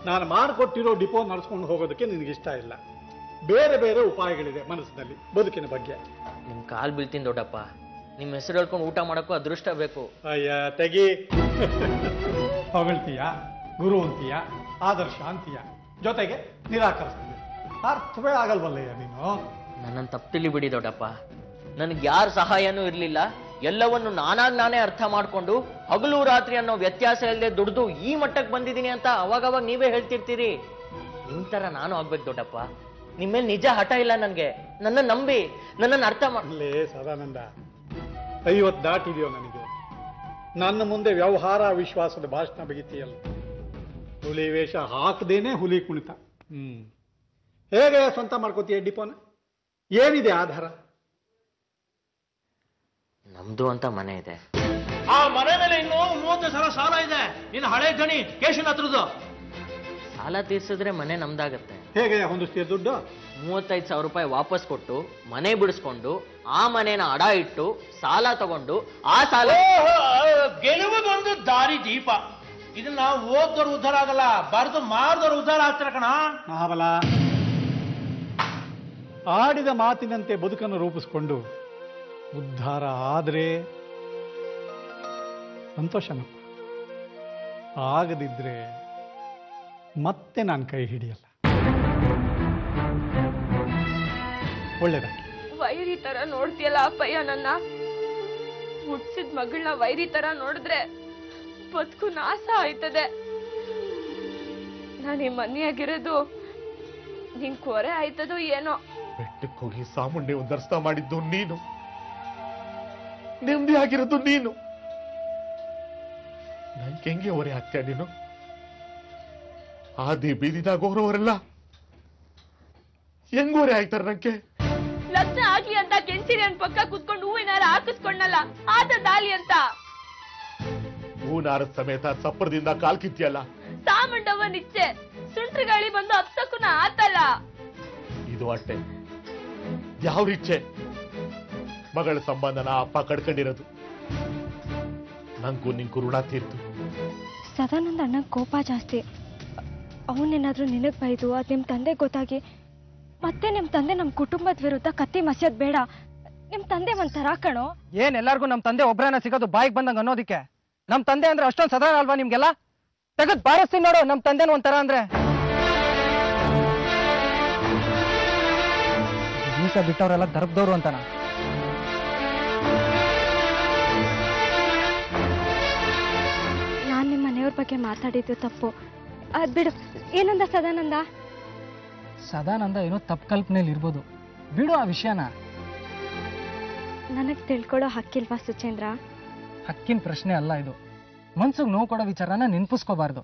ನಾನು ಮಾಡಿಕೊಟ್ಟಿರೋ ಡಿಪೋ ನಡೆಸ್ಕೊಂಡು ಹೋಗೋದಕ್ಕೆ ನಿನಗೆ ಇಷ್ಟ ಇಲ್ಲ ಬೇರೆ ಬೇರೆ ಉಪಾಯಗಳಿದೆ ಮನಸ್ಸಿನಲ್ಲಿ ಬದುಕಿನ ಬಗ್ಗೆ ನಿಮ್ ಕಾಲ್ ಬೀಳ್ತೀನಿ ದೊಡ್ಡಪ್ಪ ನಿಮ್ ಹೆಸರು ಹೇಳ್ಕೊಂಡು ಊಟ ಮಾಡಕ್ಕೂ ಅದೃಷ್ಟ ಬೇಕು ಅಯ್ಯ ತೆಗಿ ಹೊಗಳ್ತೀಯ ಗುರು ಅಂತೀಯ ಆದರ್ಶ ಅಂತೀಯ ಜೊತೆಗೆ ನಿರಾಕರಿಸ್ತೀಯ ಅರ್ಥವೇ ಆಗಲ್ವಲ್ಲಯ್ಯ ನೀನು ನನ್ನನ್ನು ತಪ್ಪಿಲಿ ಬಿಡಿ ದೊಡ್ಡಪ್ಪ ನನಗೆ ಯಾರ ಸಹಾಯನೂ ಇರಲಿಲ್ಲ ಎಲ್ಲವನ್ನು ನಾನಾಗ್ ನಾನೇ ಅರ್ಥ ಮಾಡ್ಕೊಂಡು ಹಗಲು ರಾತ್ರಿ ಅನ್ನೋ ವ್ಯತ್ಯಾಸ ಇಲ್ಲದೆ ದುಡ್ದು ಈ ಮಟ್ಟಕ್ಕೆ ಬಂದಿದ್ದೀನಿ ಅಂತ ಅವಾಗವಾಗ ನೀವೇ ಹೇಳ್ತಿರ್ತೀರಿ ನಿಮ್ ತರ ನಾನು ಆಗ್ಬೇಕು ದೊಡ್ಡಪ್ಪ ನಿಮ್ಮೇಲೆ ನಿಜ ಹಠ ಇಲ್ಲ ನನ್ಗೆ ನನ್ನ ನಂಬಿ ನನ್ನನ್ನು ಅರ್ಥ ಮಾಡ್ ಅಲ್ಲೇ ಸದಾನಂದ ಐವತ್ತು ದಾಟಿದೆಯೋ ನನಗೆ ನನ್ನ ಮುಂದೆ ವ್ಯವಹಾರ ವಿಶ್ವಾಸದ ಭಾಷಣ ಬಗಿತೀಯಲ್ಲ ಹುಲಿ ವೇಷ ಹಾಕದೇನೆ ಹುಲಿ ಕುಣಿತ ಹ್ಮ್ ಹೇಗೆ ಸ್ವಂತ ಮಾಡ್ಕೋತೀಯ ಡಿಪೋನ ಏನಿದೆ ಆಧಾರ ನಮ್ದು ಅಂತ ಮನೆ ಇದೆ ಆ ಮನೆ ಮೇಲೆ ಇನ್ನು ಮೂವತ್ತು ಸಲ ಸಾಲ ಇದೆ ನಿನ್ನ ಹಳೆ ಗಣಿ ಕೇಶನ್ ಹತ್ರದ್ದು ಸಾಲ ತೀರ್ಸಿದ್ರೆ ಮನೆ ನಮ್ದಾಗತ್ತೆ ಹೇಗೆ ಹೊಂದಿಸ್ತೀಯ ದುಡ್ಡು ಮೂವತ್ತೈದು ಸಾವಿರ ರೂಪಾಯಿ ವಾಪಸ್ ಕೊಟ್ಟು ಮನೆ ಬಿಡಿಸ್ಕೊಂಡು ಆ ಮನೇನ ಅಡ ಇಟ್ಟು ಸಾಲ ತಗೊಂಡು ಆ ಸಾಲ ಗೆಲುವಿಗೊಂದು ದಾರಿ ದೀಪ ಇದನ್ನ ಓದ್ದವ್ರು ಉದ್ಧಾರ ಆಗಲ್ಲ ಬರೆದು ಮಾರ್ದವ್ರು ಉದ್ಧಾರ ಆಗ್ತಾರ ಕಣ ಮಹಾಬಲ ಆಡಿದ ಮಾತಿನಂತೆ ಬದುಕನ್ನು ರೂಪಿಸ್ಕೊಂಡು ಉದ್ಧಾರ ಆದ್ರೆ ಸಂತೋಷನಪ್ಪ ಆಗದಿದ್ರೆ ಮತ್ತೆ ನಾನು ಕೈ ಹಿಡಿಯಲ್ಲ ಒಳ್ಳೇದಾಗಿ ವೈರಿ ತರ ನೋಡ್ತೀಯಲ್ಲ ಅಪ್ಪಯ್ಯ ನನ್ನ ಹುಟ್ಸಿದ ಮಗಳನ್ನ ವೈರಿ ತರ ನೋಡಿದ್ರೆ ಬದುಕು ನಾಶ ಆಯ್ತದೆ ನಾನು ಈ ಮನೆಯಾಗಿರೋದು ನಿನ್ ಕೊರೆ ಆಯ್ತದೋ ಏನೋ ಬೆಟ್ಟಕ್ಕೆ ಹೋಗಿ ಸಾಮುಂಡಿ ಉದ್ಧರಿಸ್ತಾ ಮಾಡಿದ್ದು ನೀನು ನೆಮ್ಮದಿ ಆಗಿರೋದು ನೀನು ನಂಗೆ ಹೆಂಗೆ ಹೊರೆ ಆಗ್ತೀಯ ನೀನು ಆದಿ ಬೀದಿದಾಗ ಹೋಗೋರೆಲ್ಲ ಹೆಂಗ್ ಹೊರೆ ಆಯ್ತಾರ ನಂಗೆ ಲಗ್ನ ಆಗ್ಲಿ ಅಂತ ಕೆಂಚಿರಿ ನನ್ ಪಕ್ಕ ಕುತ್ಕೊಂಡು ಹೂವಿನಾರ ಹಾಕಿಸ್ಕೊಂಡಲ್ಲ ಆತ ದಾಲಿ ಅಂತ ಹೂನಾರದ ಸಮೇತ ಸಪ್ಪರದಿಂದ ಕಾಲ್ ಕಿತ್ತಿಯಲ್ಲ ಸಾಮಂಡವ್ವನ್ ಇಚ್ಛೆ ಸುಂಟ್ರ ಗಾಳಿ ಬಂದು ಅಪ್ಸಕ್ಕೂನ ಆತಲ್ಲ ಇದು ಅಷ್ಟೇ ಯಾವ ಇಚ್ಛೆ ಮಗಳ ಸಂಬಂಧನ ಅಪ್ಪ ಕಡ್ಕೊಂಡಿರೋದು ನಂಗೂ ನಿಂಗೂ ಋಣ ತೀರ್ತು ಸದಾನಂದ ಅಣ್ಣಂಗೆ ಕೋಪ ಜಾಸ್ತಿ ಅವನೇನಾದ್ರೂ ನಿನಗೆ ಬೈದು ಅದು ನಿಮ್ಮ ತಂದೆ ಗೊತ್ತಾಗಿ ಮತ್ತೆ ನಿಮ್ಮ ತಂದೆ ನಮ್ಮ ಕುಟುಂಬದ ವಿರುದ್ಧ ಕತ್ತಿ ಮಸ್ಯೋದ್ ಬೇಡ ನಿಮ್ಮ ತಂದೆ ಒಂಥರ ಕಣೋ ಏನ್ ಎಲ್ಲಾರ್ಗೂ ನಮ್ ತಂದೆ ಒಬ್ರೇನ ಸಿಗೋದು ಬಾಯಿಗೆ ಬಂದಂಗ ಅನ್ನೋದಿಕ್ಕೆ ನಮ್ ತಂದೆ ಅಂದ್ರೆ ಅಷ್ಟೊಂದ್ ಸದಾ ಅಲ್ವಾ ನಿಮ್ಗೆಲ್ಲ ತೆಗದ್ ಬಾರಿಸ್ತೀನಿ ನೋಡು ನಮ್ ತಂದೆನ ಒಂಥರ ಅಂದ್ರೆ ಮೀಸ ಬಿಟ್ಟವ್ರೆಲ್ಲ ದರ್ಬ್ದವ್ರು ಅಂತಾನ ನಾನು ನಿಮ್ಮ ಮನೆಯವ್ರ ಬಗ್ಗೆ ಮಾತಾಡಿದ್ದು ತಪ್ಪು ಅದ್ ಬಿಡು ಏನಂದ ಸದಾನಂದ ಸದಾನಂದ ಏನೋ ತಪ್ಪು ಕಲ್ಪನೆಯಲ್ಲಿ ಇರ್ಬೋದು ಬಿಡು ಆ ವಿಷಯನ ನನಗೆ ತಿಳ್ಕೊಳ್ಳೋ ಹಕ್ಕಿಲ್ವಾ ಸುಚೇಂದ್ರ ಹಕ್ಕಿನ ಪ್ರಶ್ನೆ ಅಲ್ಲ ಇದು ಮನ್ಸಿಗೆ ನೋವು ಕೊಡೋ ವಿಚಾರನ ನೆನ್ಪಿಸ್ಕೋಬಾರ್ದು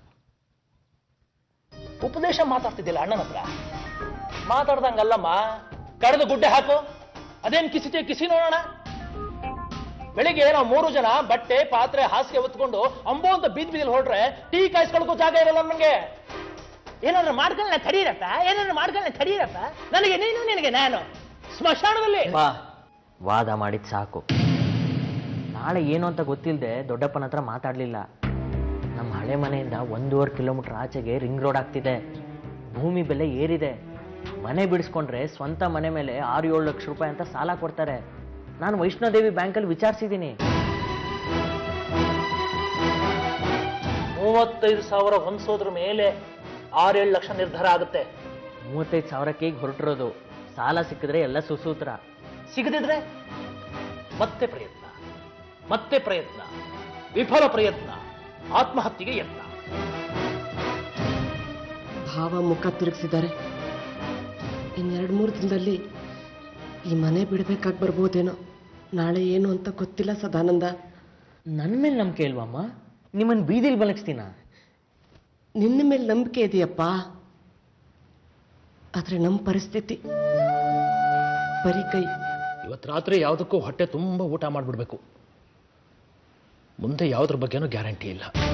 ಉಪದೇಶ ಮಾತಾಡ್ತಿದ್ದಿಲ್ಲ ಅಣ್ಣನ ಹತ್ರ ಮಾತಾಡ್ದಂಗಲ್ಲಮ್ಮ ಕಳೆದು ಗುಡ್ಡೆ ಹಾಕು ಅದೇನ್ ಕಿಸಿತೆ ಕಿಸಿ ನೋಡೋಣ ಬೆಳಿಗ್ಗೆ ನಾವು ಮೂರು ಜನ ಬಟ್ಟೆ ಪಾತ್ರೆ ಹಾಸಿಗೆ ಹೊತ್ಕೊಂಡು ಅಂಬೋ ಅಂತ ಬೀದ್ ಬೀದಿಲ್ ಹೊರಟ್ರೆ ಟೀ ಕಾಯಿಸ್ಕೊಳಕ್ಕೂ ಜಾಗ ಇರಲ್ಲ ನಮ್ಗೆ ಏನಾದ್ರು ಮಾಡ್ಕೊಳ್ಳ ತಡೀರಪ್ಪ ಏನಾದ್ರು ಮಾಡ್ಕೊಳ್ಳ ತಡೀರಪ್ಪ ನನಗೆ ನೀನು ನಿನಗೆ ನಾನು ಸ್ಮಶಾನದಲ್ಲಿ ಬಾ ವಾದ ಮಾಡಿದ್ ಸಾಕು ನಾಳೆ ಏನು ಅಂತ ಗೊತ್ತಿಲ್ಲದೆ ದೊಡ್ಡಪ್ಪನ ಹತ್ರ ಮಾತಾಡ್ಲಿಲ್ಲ ನಮ್ಮ ಹಳೆ ಮನೆಯಿಂದ ಒಂದೂವರೆ ಕಿಲೋಮೀಟರ್ ಆಚೆಗೆ ರಿಂಗ್ ರೋಡ್ ಆಗ್ತಿದೆ ಭೂಮಿ ಬೆಲೆ ಏರಿದೆ ಮನೆ ಬಿಡಿಸ್ಕೊಂಡ್ರೆ ಸ್ವಂತ ಮನೆ ಮೇಲೆ ಆರು ಏಳು ಲಕ್ಷ ರೂಪಾಯಿ ಅಂತ ಸಾಲ ಕೊಡ್ತಾರೆ ನಾನು ವೈಷ್ಣೋದೇವಿ ಬ್ಯಾಂಕಲ್ಲಿ ವಿಚಾರಿಸಿದ್ದೀನಿ ಮೂವತ್ತೈದು ಸಾವಿರ ಹೊಂದಿಸೋದ್ರ ಮೇಲೆ ಆರೇಳು ಲಕ್ಷ ನಿರ್ಧಾರ ಆಗುತ್ತೆ ಮೂವತ್ತೈದು ಸಾವಿರಕ್ಕೆ ಈಗ ಹೊರಟಿರೋದು ಸಾಲ ಸಿಕ್ಕಿದ್ರೆ ಎಲ್ಲ ಸುಸೂತ್ರ ಸಿಗದಿದ್ರೆ ಮತ್ತೆ ಪ್ರಯತ್ನ ಮತ್ತೆ ಪ್ರಯತ್ನ ವಿಫಲ ಪ್ರಯತ್ನ ಆತ್ಮಹತ್ಯೆಗೆ ಯತ್ನ ಭಾವ ಮುಖ ತಿರುಗಿಸಿದ್ದಾರೆ ಇನ್ನೆರಡು ಮೂರು ದಿನದಲ್ಲಿ ಈ ಮನೆ ಬಿಡಬೇಕಾಗಿ ಬರ್ಬೋದೇನೋ ನಾಳೆ ಏನು ಅಂತ ಗೊತ್ತಿಲ್ಲ ಸದಾನಂದ ನನ್ನ ಮೇಲೆ ನಂಬಿಕೆ ಇಲ್ವಮ್ಮ ನಿಮ್ಮನ್ನು ಬೀದಿಲಿ ಬಲಗಿಸ್ತೀನ ನಿನ್ನ ಮೇಲೆ ನಂಬಿಕೆ ಇದೆಯಪ್ಪ ಆದರೆ ನಮ್ಮ ಪರಿಸ್ಥಿತಿ ಬರೀ ಕೈ ಇವತ್ತು ರಾತ್ರಿ ಯಾವುದಕ್ಕೂ ಹೊಟ್ಟೆ ತುಂಬ ಊಟ ಮಾಡಿಬಿಡ್ಬೇಕು ಮುಂದೆ ಯಾವುದ್ರ ಬಗ್ಗೆನೂ ಗ್ಯಾರಂಟಿ ಇಲ್ಲ